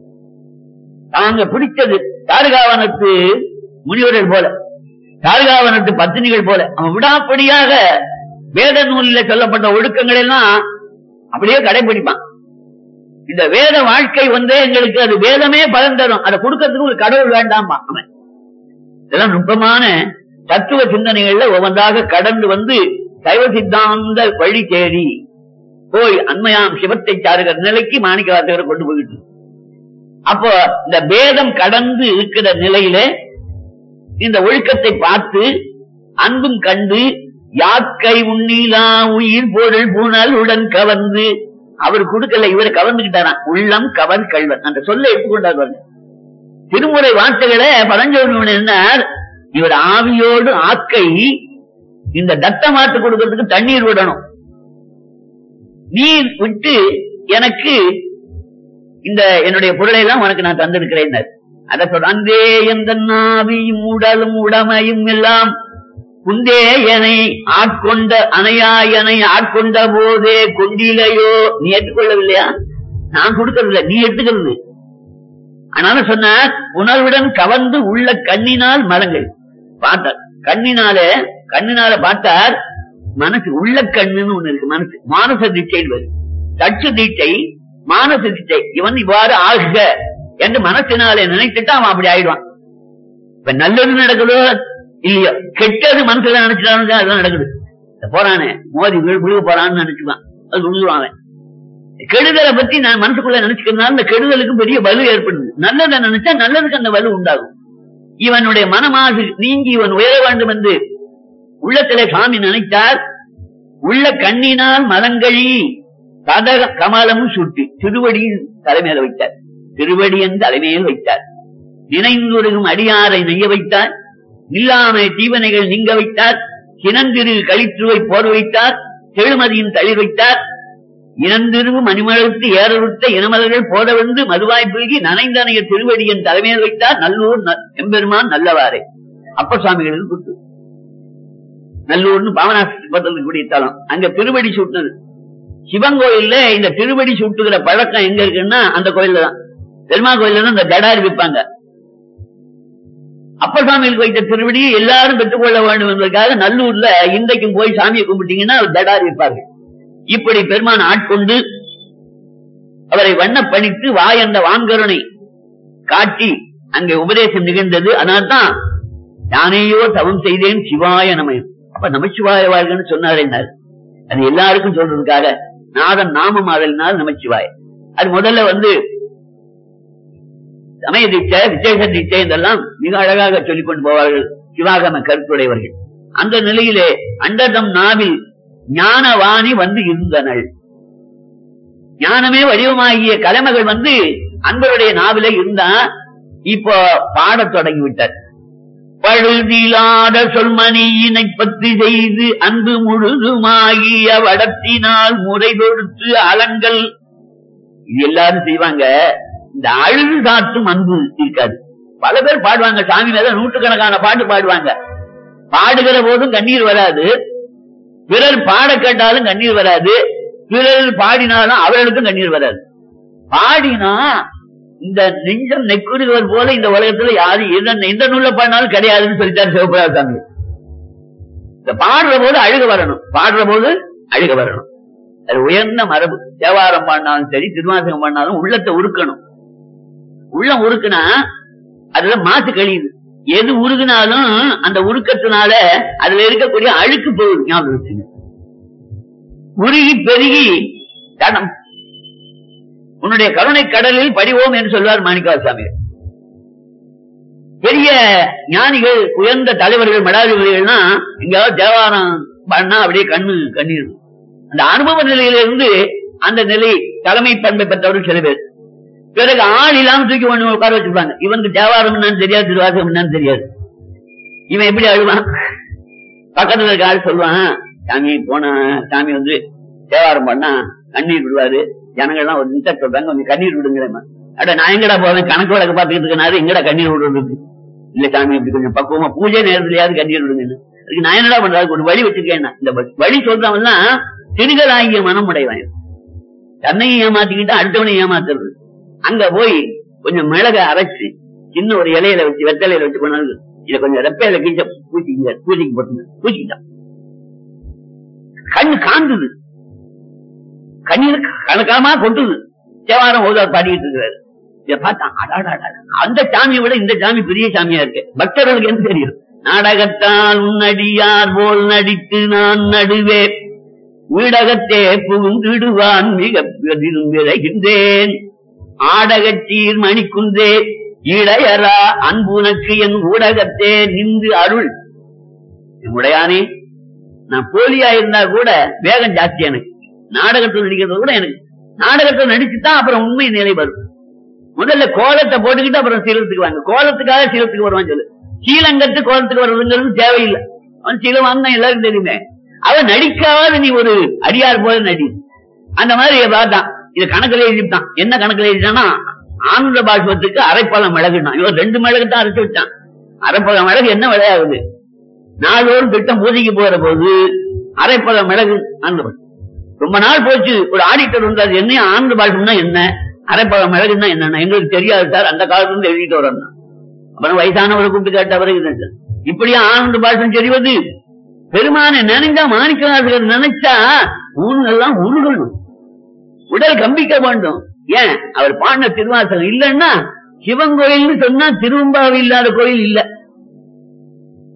S2: தாங்க பிடிச்சது தாருகாவனத்து முனிவர்கள் போல தாருகாவனத்து பத்தினிகள் போல அவன் விடாப்படியாக வேத நூலில் சொல்லப்பட்ட ஒழுக்கங்கள் எல்லாம் அப்படியே கடைபிடிப்பான் இந்த வேத வாழ்க்கை வந்து எங்களுக்கு அது வேதமே பலன் தரும் அதை கொடுக்கறதுக்கு ஒரு கடவுள் வேண்டாமா அவன் இதெல்லாம் நுட்பமான தத்துவ சிந்தனைகள்ல ஒவ்வொன்றாக கடந்து வந்து சைவ சித்தாந்த வழி தேடி போய் அண்மையாம் சிவத்தை சாருகிற நிலைக்கு மாணிக்க வாசகரை கொண்டு போயிட்டு இருக்கு. அப்போ இந்த பேதம் கடந்து இருக்கிற நிலையில இந்த ஒழுக்கத்தை பார்த்து அன்பும் கண்டு யாக்கை உண்ணீலா உயிர் பொருள் பூனல் உடன் கவர்ந்து அவர் கொடுக்கல இவர் கவர்ந்துகிட்டாராம் உள்ளம் கவர் கல்வன் அந்த சொல்ல எடுத்துக்கொண்டார் பாருங்க திருமுறை வார்த்தைகளை பரஞ்சோதி என்னார் இவர் ஆவியோடு ஆக்கை இந்த தத்த மாட்டு கொடுக்கறதுக்கு தண்ணீர் விடணும் நீர் விட்டு எனக்கு இந்த என்னுடைய பொருளை எல்லாம் உனக்கு நான் தந்திருக்கிறேன் அத சொல்ற அந்தே எந்த நாவியும் உடலும் உடமையும் எல்லாம் குந்தே எனை ஆட்கொண்ட அணையாயனை ஆட்கொண்ட போதே கொண்டிலையோ நீ ஏற்றுக்கொள்ளவில்லையா நான் கொடுக்கறதில்ல நீ எடுத்துக்கிறது அதனால சொன்னார் உணர்வுடன் கவர்ந்து உள்ள கண்ணினால் மலங்கள் பார்த்தார் கண்ணினால கண்ணினால பார்த்தார் மனசு உள்ள கண்ணுன்னு ஒண்ணு இருக்கு மனசு மானச தீட்சை தட்சு தீட்சை மானச தீட்சை இவன் இவ்வாறு ஆகுக என்று மனசினாலே நினைத்துட்டு அவன் அப்படி ஆயிடுவான் இப்ப நல்லது நடக்குதோ இல்லையோ கெட்டது மனசுல நினைச்சிட்டாலும் அதெல்லாம் நடக்குது இந்த போறானே மோதி விழு- விழுக போறான்னு நினைச்சுப்பான் அது விழுவான் அவன் கெடுதலை பத்தி நான் மனசுக்குள்ள நினைச்சுக்கிறதுனால இந்த கெடுதலுக்கு பெரிய வலு ஏற்படுது நல்லதை நினைச்சா நல்லதுக்கு அந்த வலு உண்டாகும் இவனுடைய மனமாசு நீங்கி இவன் உயர வேண்டும் என்று உள்ளத்திலே சாமி நினைத்தார் உள்ள கண்ணினால் மலங்கழி கதக கமலமும் சுட்டி திருவடியின் தலைமையில வைத்தார் திருவடியின் தலைமையில் வைத்தார் நினைந்துருகும் அடியாரை நெய்ய வைத்தார் இல்லாமை தீவனைகள் நீங்க வைத்தார் கிணந்திரு கழித்துவை போர் வைத்தார் செழுமதியின் தளிர் வைத்தார் இனந்திருவு மணிமழத்து ஏறறுத்த இனமலர்கள் போட வந்து மதுவாய் புல்கி நனைந்தனைய திருவடியின் தலைமையில் வைத்தார் நல்லூர் ந- எம்பெருமான் நல்லவாறே அப்பர் சுவாமிகளுக்கு குத்து நல்லூர்னு பாவனாசி கூடிய தலம் அங்க திருவடி சுட்டுனது சிவன் கோயில்ல இந்த திருவடி சுட்டுகிற பழக்கம் எங்க இருக்குன்னா அந்த கோயில்ல தான் பெருமா கோயில்ல தான் இந்த ஜடாரி விற்பாங்க அப்பர் சாமிகளுக்கு வைத்த திருவடியை எல்லாரும் பெற்றுக்கொள்ள வேண்டும் என்பதற்காக நல்லூர்ல இன்றைக்கும் போய் சாமியை கும்பிட்டீங்கன்னா ஜடாரி விற்பார்கள் இப்படி பெருமான் ஆட்கொண்டு அவரை வண்ணப்பணித்து வா என்ற வான்கருணை காட்டி அங்கே உபதேசம் நிகழ்ந்தது அதனால்தான் யானையோ தவம் செய்தேன் சிவாய நமயம் அப்ப நமச்சிவாய வாழ்கன்னு சொன்னார் என்ன அது எல்லாருக்கும் சொல்றதுக்காக நாதன் நாமம் ஆதலினால் நமச்சிவாய அது முதல்ல வந்து சமய தீட்சை விசேஷ தீட்சை இதெல்லாம் மிக அழகாக சொல்லிக் கொண்டு போவார்கள் சிவாகம கருத்துடையவர்கள் அந்த நிலையிலே அண்டதம் நாவில் ஞானவாணி வந்து இருந்தனள் ஞானமே வடிவமாகிய கலைமகள் வந்து அன்பருடைய நாவில இருந்தா இப்போ பாடத் தொடங்கி விட்டார் பழுதிலாத சொல்மணியினை பற்றி செய்து அன்பு முழுதுமாகிய வடத்தினால் முறை தொடுத்து அலங்கள் இது எல்லாரும் செய்வாங்க இந்த அழுது காட்டும் அன்பு இருக்காது பல பேர் பாடுவாங்க சாமி மேல நூற்றுக்கணக்கான பாட்டு பாடுவாங்க பாடுகிற போதும் கண்ணீர் வராது பிறர் பாட கேட்டாலும் கண்ணீர் வராது பிறர் பாடினாலும் அவர்களுக்கும் கண்ணீர் வராது பாடினா இந்த நெஞ்சம் நெக்குறுவர் போல இந்த உலகத்துல யாரு எந்த எந்த நூல்ல பாடினாலும் கிடையாதுன்னு சொல்லிட்டார் சிவபிரகாஷ் சாமி இந்த பாடுற போது அழுக வரணும் பாடுற போது அழுக வரணும் அது உயர்ந்த மரபு தேவாரம் பாடினாலும் சரி திருவாசகம் பாடினாலும் உள்ளத்தை உருக்கணும் உள்ளம் உருக்குனா அதுல மாசு கழியுது எது உருகுனாலும் அந்த உருக்கத்தினால அதுல இருக்கக்கூடிய அழுக்கு போகுது ஞாபகம் வச்சுங்க உருகி பெருகி கடம் உன்னுடைய கருணை கடலில் படிவோம் என்று சொல்வார் மாணிக்கவாசாமி பெரிய ஞானிகள் உயர்ந்த தலைவர்கள் மடாதிபதிகள்னா எங்கேயாவது தேவாரம் பண்ணா அப்படியே கண்ணு கண்ணீர் அந்த அனுபவ நிலையிலிருந்து அந்த நிலை தலைமை பண்பை பெற்றவர்கள் சில பேர் பிறகு ஆள் இல்லாம தூக்கி ஒண்ணு உட்கார வச்சிருப்பாங்க இவனுக்கு தேவாரம் என்னன்னு தெரியாது திருவாசகம் என்னன்னு தெரியாது இவன் எப்படி அழுவான் பக்கத்துல இருக்க ஆள் சொல்லுவான் சாமி போன சாமி வந்து தேவாரம் பண்ணா கண்ணீர் விடுவாரு ஜனங்கள்லாம் ஒரு நிமிஷம் சொல்றாங்க கொஞ்சம் கண்ணீர் விடுங்கிறேன் அட நான் எங்கடா போவேன் கணக்கு வழக்கு பார்த்துக்கிட்டு இருக்கனாரு எங்கடா கண்ணீர் விடுறதுக்கு இல்ல சாமி இப்படி கொஞ்சம் பக்குவமா பூஜை நேரத்திலயாவது கண்ணீர் விடுங்க அதுக்கு நான் என்னடா பண்றது ஒரு வழி வச்சிருக்கேன் இந்த வ- வழி சொல்றவன் சிறுகள் ஆகிய மனம் உடையவன் தன்னையும் ஏமாத்திக்கிட்டு அடுத்தவனை ஏமாத்துறது அங்க போய் கொஞ்சம் மிளக அரைச்சு சின்ன ஒரு இலையில வச்சு வெத்தலையில வச்சு கொண்டாந்து இத கொஞ்சம் ரெப்பையில கீச்ச பூச்சிங்க பூச்சிக்கு போட்டுங்க பூச்சிக்கிட்டான் கண்ணு காந்துது கண்ணீர் கணக்காமா கொட்டுது தேவாரம் ஓதார் பாடிட்டு இருக்கிறாரு இத பார்த்தான் அடாடாடா அந்த சாமியை விட இந்த சாமி பெரிய சாமியா இருக்கு பக்தர்களுக்கு என்ன தெரியும் நாடகத்தால் உன்னடியார் போல் நடித்து நான் நடுவே வீடகத்தே புகுந்திடுவான் மிக பெரிதும் விரைகின்றேன் ஆடகத்தீர் மணிக்குந்தே இளையரா அன்புனக்கு என் ஊடகத்தே நின்று அருள் உடையானே நான் போலியா இருந்தா கூட வேகம் ஜாஸ்தி எனக்கு நாடகத்தில் நடிக்கிறது கூட எனக்கு நாடகத்தில் நடிச்சுதான் அப்புறம் உண்மை நிலை வரும் முதல்ல கோலத்தை போட்டுக்கிட்டு அப்புறம் சீலத்துக்கு வாங்க கோலத்துக்காக சீலத்துக்கு வருவான் சொல்லு சீலங்கத்து கோலத்துக்கு வர்றதுங்கிறது தேவையில்லை அவன் சீலம் வாங்கினா எல்லாருக்கும் தெரியுமே அவன் நடிக்காத நீ ஒரு அடியார் போல நடி அந்த மாதிரி பார்த்தான் இது கணக்குல எழுதிட்டான் என்ன கணக்குல எழுதிட்டான்னா ஆந்திர பாஷ்பத்துக்கு அரைப்பழம் மிளகுனான் இவன் ரெண்டு மிளகு தான் அரைச்சு விட்டான் அரைப்பழம் மிளகு என்ன விளையாகுது நாளோறும் திட்டம் பூஜைக்கு போற போது அரைப்பழம் மிளகு ஆந்திர ரொம்ப நாள் போச்சு ஒரு ஆடிட்டர் வந்தார் என்ன ஆந்திர பாஷ்பம்னா என்ன அரைப்பழம் மிளகுன்னா என்னன்னா எங்களுக்கு தெரியாது சார் அந்த காலத்துல இருந்து எழுதிட்டு வரோம் அப்புறம் வயசானவரை கூப்பிட்டு கேட்டவரை இது இப்படியா ஆனந்த பாஷம் தெரிவது பெருமானை நினைஞ்சா மாணிக்கவாசகர் நினைச்சா ஊனெல்லாம் உருகணும் உடல் கம்பிக்க வேண்டும் ஏன் அவர் பாடின திருவாசகம் இல்லைன்னா சிவன் கோயில்னு சொன்னா திருவம்பாவு இல்லாத கோயில் இல்ல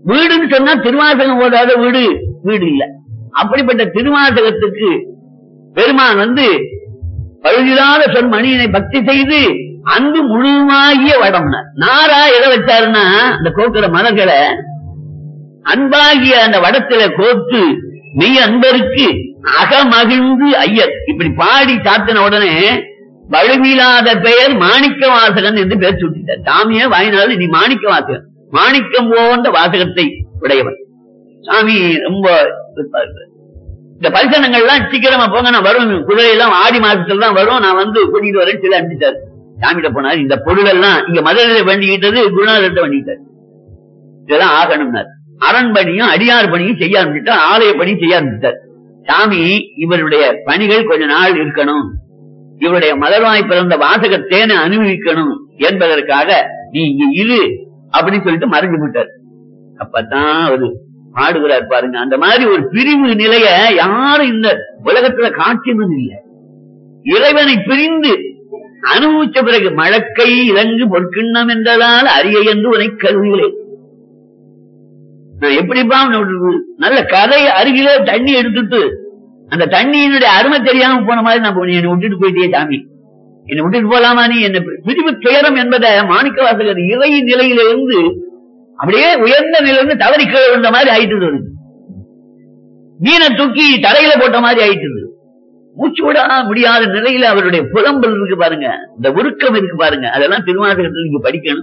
S2: வீடுன்னு சொன்னா திருவாசகம் ஓதாத வீடு வீடு இல்ல அப்படிப்பட்ட திருவாசகத்துக்கு பெருமான் வந்து பழுதில்லாத சொல் மணியனை பக்தி செய்து அன்பு முழுமாகிய வடம்னார் நாரா எதை வச்சாருன்னா அந்த கோக்குற மலர்களை அன்பாகிய அந்த வடத்துல கோத்து மெய் அன்பருக்கு அகமகிழ்ந்து ஐயர் இப்படி பாடி சாத்தின உடனே வலுவில்லாத பெயர் மாணிக்க வாசகன் என்று பேர் சுட்டிட்டார் சாமியே வாயினால் நீ மாணிக்க வாசகன் மாணிக்கம் போன்ற வாசகத்தை உடையவன் சாமி ரொம்ப இந்த பரிசனங்கள்லாம் சீக்கிரமா போங்க நான் வரும் குதிரை எல்லாம் ஆடி மாசத்துல தான் வரும் நான் வந்து கூட்டிட்டு வரேன்னு சொல்லி அனுப்பிச்சாரு சாமிகிட்ட போனார் இந்த பொருள் எல்லாம் இங்க மதுரையில வேண்டிக்கிட்டது குருநாதர்கிட்ட வேண்டிக்கிட்டார் இதெல்லாம் ஆகணும்னார் அரண் பணியும் அடியார் பணியும் செய்ய ஆரம்பிச்சுட்டார் ஆலய பணியும் செய்ய ஆரம்பிச்சிட்டார் சாமி இவருடைய பணிகள் கொஞ்ச நாள் இருக்கணும் இவருடைய மலர்வாய் பிறந்த வாசகத்தேனை அனுபவிக்கணும் என்பதற்காக நீ இங்க இரு அப்படின்னு சொல்லிட்டு மறைஞ்சு விட்டார் அப்பதான் அவரு பாடுகிறார் பாருங்க அந்த மாதிரி ஒரு பிரிவு நிலைய யாரும் இந்த உலகத்துல காட்சியதும் இல்லை இறைவனை பிரிந்து அனுபவிச்ச பிறகு மழக்கை இலங்கு பொற்கிண்ணம் என்றதால் அரிய என்று உனை கருதுகிறேன் நான் எப்படிப்பா உன்னை நல்ல கரை அருகிலே தண்ணி எடுத்துட்டு அந்த தண்ணியினுடைய அருமை தெரியாம போன மாதிரி நான் போனேன் என்னை விட்டுட்டு போயிட்டே சாமி என்னை விட்டுட்டு போலாமா நீ என்ன பிரிவு துயரம் என்பதை மாணிக்க வாசகர் இறை நிலையிலிருந்து அப்படியே உயர்ந்த நிலையிலிருந்து தவறி கீழே விழுந்த மாதிரி ஆயிட்டு வருது மீனை தூக்கி தரையில போட்ட மாதிரி ஆயிட்டு மூச்சு விட முடியாத நிலையில அவருடைய புலம்பல் இருக்கு பாருங்க இந்த உருக்கம் இருக்கு பாருங்க அதெல்லாம் திருவாசகத்தில் நீங்க படிக்கணும்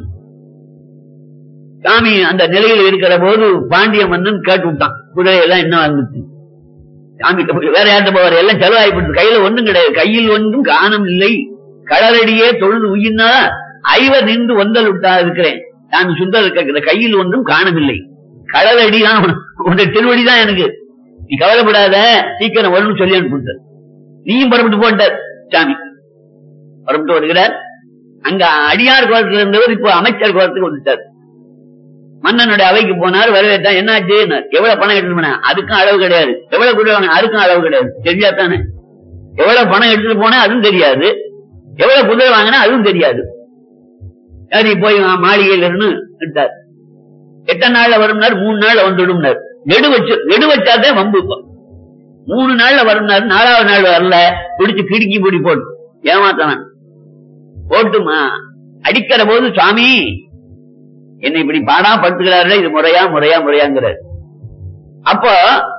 S2: சாமி அந்த நிலையில இருக்கிற போது பாண்டிய மன்னன் கேட்டு விட்டான் குதிரை எல்லாம் என்ன வந்துச்சு சாமி வேற யார்கிட்ட போவார் எல்லாம் செலவாய்ப்படுது கையில ஒண்ணும் கிடையாது கையில் ஒன்றும் காணம் இல்லை கடலடியே தொழுது உயிர்னா ஐவர் நின்று ஒந்தல் விட்டா இருக்கிறேன் நான் சுந்தர் கேட்கிற கையில் ஒன்றும் காணவில்லை கடலடி தான் உன்னுடைய திருவடி தான் எனக்கு நீ கவலைப்படாத சீக்கிரம் வரும்னு சொல்லி அனுப்பிட்டார் நீயும் புறப்பட்டு போட்டார் சாமி புறப்பட்டு வருகிறார் அங்க அடியார் கோலத்துல இருந்தவர் இப்போ அமைச்சர் கோலத்துக்கு வந்துட்டார் மன்னனுடைய அவைக்கு போனார் வரவேற்றா என்னாச்சு எவ்வளவு பணம் எடுத்துட்டு போன அதுக்கும் அளவு கிடையாது எவ்வளவு கொடுவாங்க அதுக்கும் அளவு கிடையாது தெரியா தானே எவ்வளவு பணம் எடுத்துட்டு போனா அதுவும் தெரியாது எவ்வளவு குதிரை வாங்கினா அதுவும் தெரியாது சரி போய் மாளிகையில இருந்து விட்டார் எத்தனை நாள்ல வரும்னார் மூணு நாள்ல வந்துடும்னார் நெடு வச்சு நெடு வச்சாதே வம்பு மூணு நாள்ல வரும்னார் நாலாவது நாள் வரல பிடிச்சு கிடுக்கி பிடி போட்டு ஏமாத்தான் போட்டுமா அடிக்கிற போது சுவாமி என்னை இப்படி பாடா படுத்துக்கிறாரு இது முறையா முறையா முறையாங்கிறார் அப்போ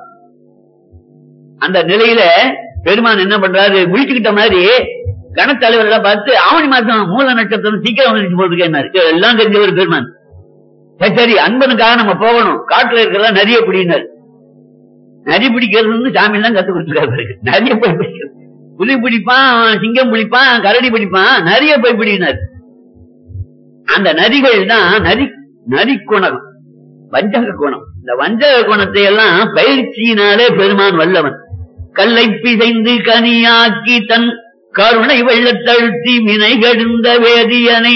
S2: அந்த நிலையில பெருமான் என்ன பண்றாரு விழிச்சுக்கிட்ட மாதிரி கணத்தலைவர்களை பார்த்து ஆவணி மாசம் மூல நட்சத்திரம் சீக்கிரம் வந்துச்சு போட்டுருக்கேன் எல்லாம் தெரிஞ்சவர் பெருமான் சரி சரி அன்பனுக்காக நம்ம போகணும் காட்டுல இருக்கிறதா நிறைய பிடினார் நரி பிடிக்கிறது சாமி எல்லாம் கத்து கொடுத்துருக்காரு நிறைய போய் பிடிக்கிறது புலி பிடிப்பான் சிங்கம் பிடிப்பான் கரடி பிடிப்பான் நிறைய போய் பிடினார் அந்த நரிகள் தான் நரி நரி குணம் வஞ்சக குணம் இந்த வஞ்சக குணத்தை எல்லாம் பயிற்சியினாலே பெருமான் வல்லவன் கல்லை பிசைந்து கனியாக்கி தன் கருணை வெள்ளத்தழுத்தி மினை கெடுந்த வேதியனை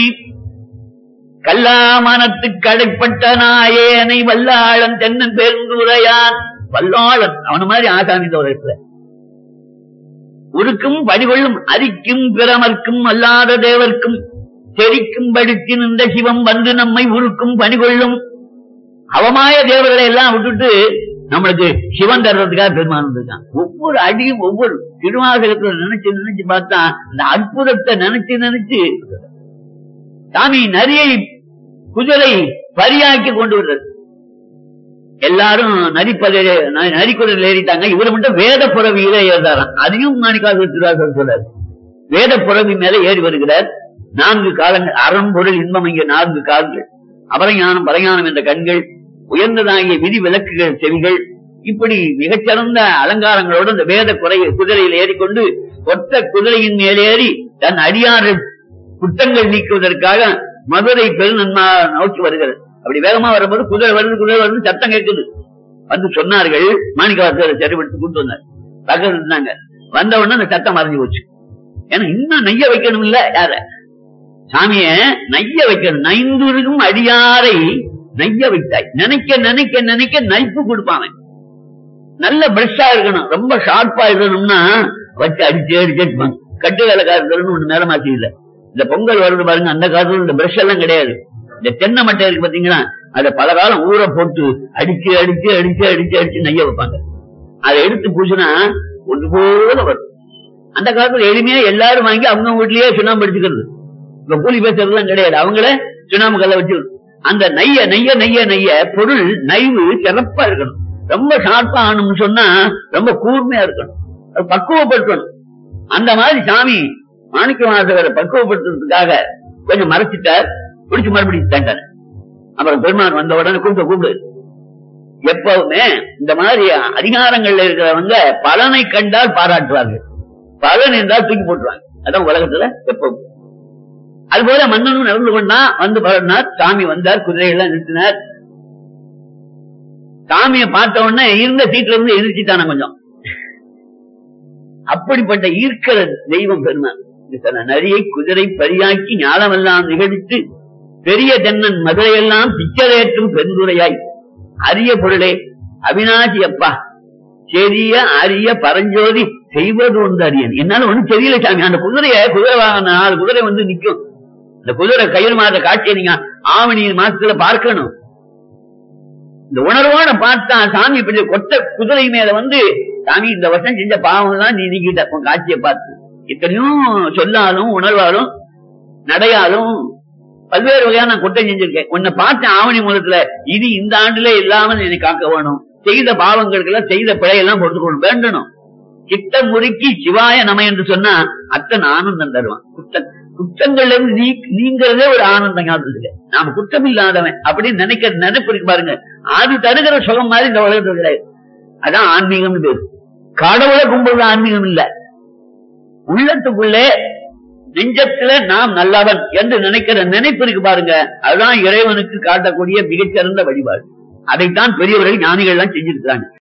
S2: கல்லாமனத்து கடைப்பட்ட நாயேனை வல்லாளன் தென்னன் பெருந்துரையான் வல்லாளன் அவன மாதிரி ஆசாமி தோரத்துல உருக்கும் படிகொள்ளும் அரிக்கும் பிரமர்க்கும் அல்லாத தேவர்க்கும் செரிக்கும் படுத்தி நின்ற சிவம் வந்து நம்மை உருக்கும் பணிகொள்ளும் அவமாய தேவர்களை எல்லாம் விட்டுட்டு நம்மளுக்கு சிவன் தர்றதுக்காக பெருமான் வந்திருக்கான் ஒவ்வொரு அடியும் ஒவ்வொரு திருவாசகத்துல நினைச்சு நினைச்சு பார்த்தா அந்த அற்புதத்தை நினைச்சு நினைச்சு சாமி நரியை குதிரை பரியாக்கி கொண்டு வர்றது எல்லாரும் நரிப்பதை நரிக்குதிரையில் ஏறிட்டாங்க இவரை மட்டும் வேத புறவியில ஏறாராம் அதையும் மாணிக்காக திருவாசகர் சொல்றாரு வேத புறவி மேல ஏறி வருகிறார் நான்கு காலங்கள் அறம் பொருள் இன்பம் இங்க நான்கு கால்கள் அபரஞானம் பரஞானம் என்ற கண்கள் உயர்ந்ததாகிய விதி விளக்குகள் செவிகள் இப்படி மிகச்சிறந்த அலங்காரங்களோடு இந்த வேத குறை குதிரையில் ஏறிக்கொண்டு ஒத்த குதிரையின் மேலேறி தன் அடியாறு குற்றங்கள் நீக்குவதற்காக மதுரை பெருநன்மா நோக்கி வருகிறது அப்படி வேகமா வரும்போது குதிரை வருது குதிரை வருது சத்தம் கேட்குது வந்து சொன்னார்கள் மாணிக்கவாசகரை சரிபடுத்தி கூட்டு வந்தார் பக்கத்துல இருந்தாங்க வந்த உடனே அந்த சத்தம் மறைஞ்சு போச்சு ஏன்னா இன்னும் நெய்ய வைக்கணும் இல்ல யார சாமிய நைய வைக்கணும் நைந்துருகும் அடியாரை நைய வைத்தாய் நினைக்க நினைக்க நினைக்க நைப்பு கொடுப்பாங்க நல்ல பிரஷ்ஷா இருக்கணும் ரொம்ப ஷார்ப்பா இருக்கணும்னா வச்சு அடிச்சு அடிச்சு இருப்பாங்க கட்டு வேலைக்காரர்கள் ஒண்ணு நேரமாச்சு இல்ல இந்த பொங்கல் வருது பாருங்க அந்த காலத்துல இந்த பிரஷ் எல்லாம் கிடையாது இந்த தென்னை மட்டை இருக்கு பாத்தீங்களா அதை பல காலம் ஊற போட்டு அடிச்சு அடிச்சு அடிச்சு அடிச்சு அடிச்சு நெய்ய வைப்பாங்க அதை எடுத்து பூசினா ஒன்று போல வரும் அந்த காலத்துல எளிமையா எல்லாரும் வாங்கி அவங்க வீட்லயே சுண்ணாம்பு அடிச்சுக்கிறது இப்ப கூலி பேசுறதுலாம் கிடையாது அவங்கள சுண்ணாம்பு கல்ல வச்சு அந்த நெய்ய நெய்ய நெய்ய நெய்ய பொருள் நைவு சிறப்பா இருக்கணும் ரொம்ப ஷார்ப்பா ஆகணும்னு சொன்னா ரொம்ப கூர்மையா இருக்கணும் அது பக்குவப்படுத்தணும் அந்த மாதிரி சாமி மாணிக்க வாசகரை பக்குவப்படுத்துறதுக்காக கொஞ்சம் மறைச்சிட்டார் பிடிச்சு மறுபடியும் தண்டார் அப்புறம் பெருமான் வந்த உடனே கூப்பிட்டு கூப்பிடு எப்பவுமே இந்த மாதிரி அதிகாரங்கள்ல இருக்கிறவங்க பலனை கண்டால் பாராட்டுவார்கள் பலன் என்றால் தூக்கி போட்டுருவாங்க அதான் உலகத்துல எப்பவும் அது போல மன்னனும் நடந்து கொண்டா வந்து பாடினார் சாமி வந்தார் குதிரைகள்லாம் நிறுத்தினார் சாமியை பார்த்த உடனே இருந்த சீட்ல இருந்து எதிர்ச்சிட்டான கொஞ்சம் அப்படிப்பட்ட ஈர்க்கிற தெய்வம் பெருமான் சொன்ன நரியை குதிரை பரியாக்கி ஞானமெல்லாம் நிகழ்த்து பெரிய தென்னன் மதுரையெல்லாம் பிச்சரேற்றும் பெருந்துரையாய் அரிய பொருளே அவினாசி அப்பா செரிய அரிய பரஞ்சோதி செய்வது ஒன்று அரியன் என்னால ஒண்ணும் தெரியல சாமி அந்த குதிரைய குதிரை வாங்கின நாலு குதிரை வந்து நிக்கும் இந்த குதிரை கயிறு மாத காட்சியை நீங்க ஆவணி மாசத்துல பார்க்கணும் இந்த உணர்வோட பார்த்தா சாமி இப்படி கொட்ட குதிரை மேல வந்து சாமி இந்த வருஷம் செஞ்ச பாவம் தான் நீ நீக்கிட்ட உன் காட்சியை பார்த்து இத்தனையும் சொல்லாலும் உணர்வாலும் நடையாலும் பல்வேறு வகையான நான் குற்றம் செஞ்சிருக்கேன் உன்னை பார்த்தேன் ஆவணி மூலத்துல இது இந்த ஆண்டுல இல்லாம என்னை காக்க வேணும் செய்த பாவங்களுக்கு எல்லாம் செய்த பிழையெல்லாம் பொறுத்துக்கணும் வேண்டணும் சித்த முறுக்கி சிவாய நம என்று சொன்னா அத்தன் ஆனந்தம் தருவான் குற்ற குற்றங்கள்ல இருந்து நீ நீங்கிறதே ஒரு ஆனந்தம் ஞாபகத்துக்கு நாம குற்றம் இல்லாதவன் அப்படின்னு நினைக்கிற நினைப்பு இருக்கு பாருங்க அது தருகிற சுகம் மாதிரி இந்த உலகத்துல கிடையாது அதான் ஆன்மீகம்னு பேரு கடவுளை கும்பிடுறது ஆன்மீகம் இல்ல உள்ளத்துக்குள்ளே நெஞ்சத்துல நாம் நல்லவன் என்று நினைக்கிற நினைப்பு இருக்கு பாருங்க அதுதான் இறைவனுக்கு காட்டக்கூடிய மிகச்சிறந்த வழிபாடு அதைத்தான் பெரியவர்கள் ஞானிகள் எல்லாம் செஞ்சிருக்கிறாங்க